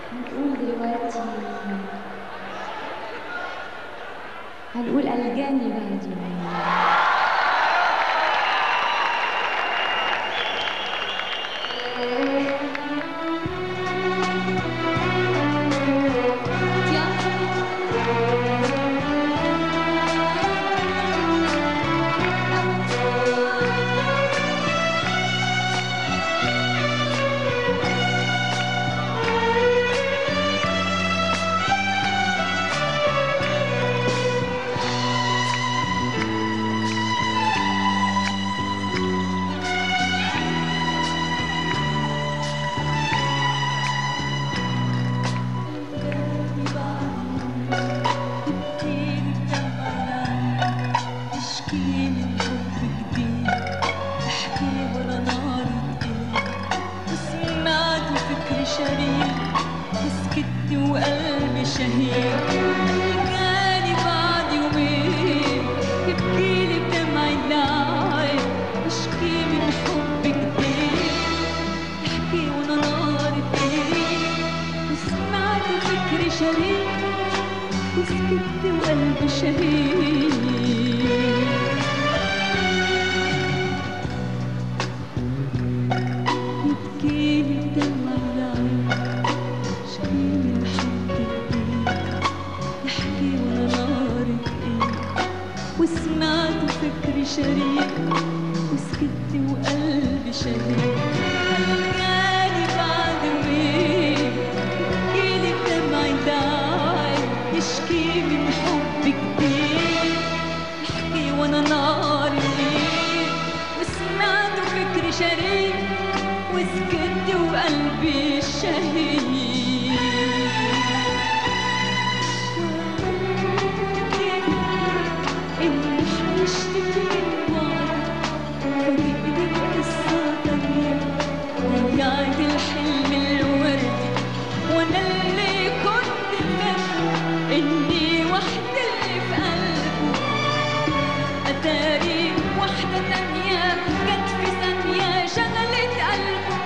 هنقول دلوقتي هنقول ألجاني بعدي وسكت وقلبي شهيد جاني بعد يومين يبكيلي بدمع العين يشكي من حب جديد يحكي وانا نار الدين وسمعت فكري شريك وسكت وقلبي شهيد يبكيلي بدمع العين يشكي من حب جديد يحكي وانا نار ايد وسمعت فكري شريك وسكت وقلبي شهيد جاني بعد يومين يحكيلي بدمع العين يشكي من حب جديد يحكي وانا نار الايد وسمعت فكري شريك وسكت وقلبي شهيد إني حيشتكي من بعض فاجئني بقصة تانية ضيعت الحلم الوردي وأنا اللي كنت فاكرة إني وحدة اللي في قلبه أتاري واحدة تانية جت في ثانية شغلت قلبه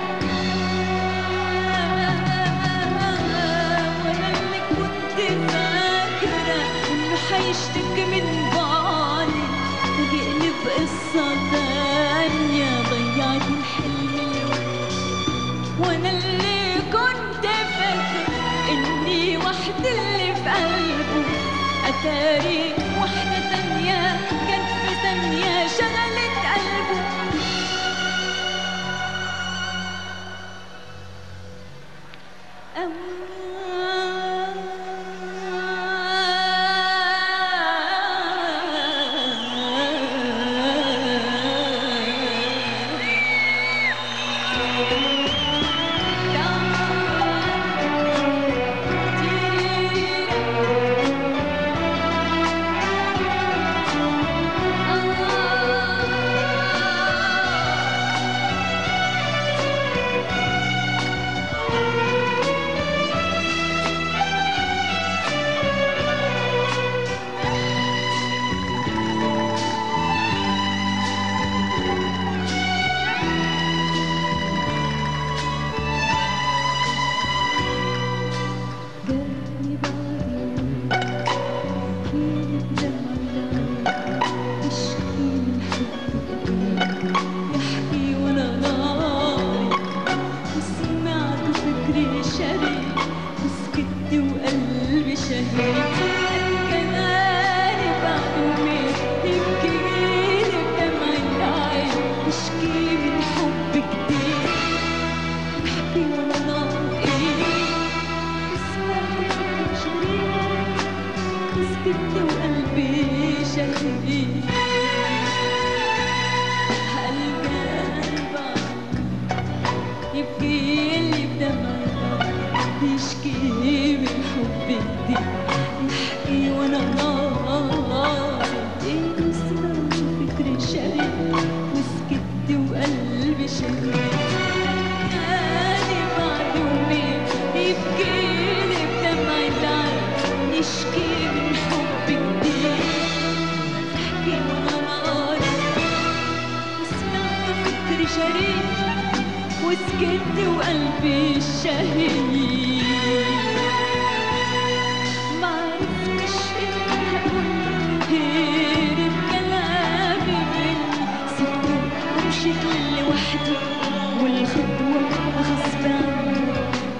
وأنا اللي كنت فاكرة إنه حيشتكي من بعضي فاجئني بقصة تانية ضيعت الحلم الوردي وانا اللي كنت فاكر اني وحدة اللي في قلبه اتاري واحدة تانية جت في ثانية شغلت قلبه جاني بعد يوم يحكيلي بدمع العين يشكي من حب جديد يحكي وانا ناري وسمعت فكري شريك وسكت وقلبي شهيد كمالي بعد يومين يبكيلي بدمع العين يشكي من حب جديد يحكي وانا ناري وسمعت فكري شريك وسكت وقلبي شهيد هالقلب يبكي اللي بدمع يشكي من حب جديد يحكي وانا نار سمعت فكري شريك وسكت وقلبي شهيد جاني بعد يومين يبكيلي بدمع العين يشكي من حب جديد يحكي وانا ناري وسمعت فكري شريك وسكت وقلبي شهيد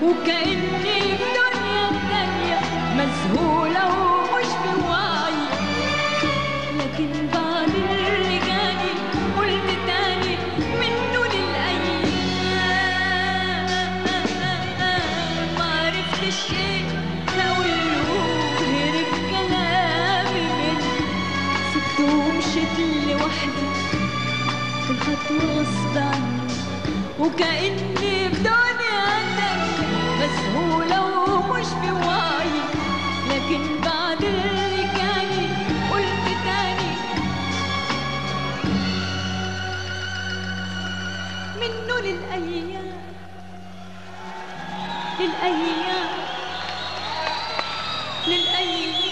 وكأني في دنيا تانية مذهولة ومش بوعي لكن بعد اللي جاني قلت تاني منه للأيام ما عرفتش ايه هقوله غير الكلام مني سبت ومشيت لوحدي في الخطوة غصب عني وكأني في دنيا تانية مسهولة ومش بوعي لكن بعد اللي جاني قلت تاني منه للأيام للأيام للأيام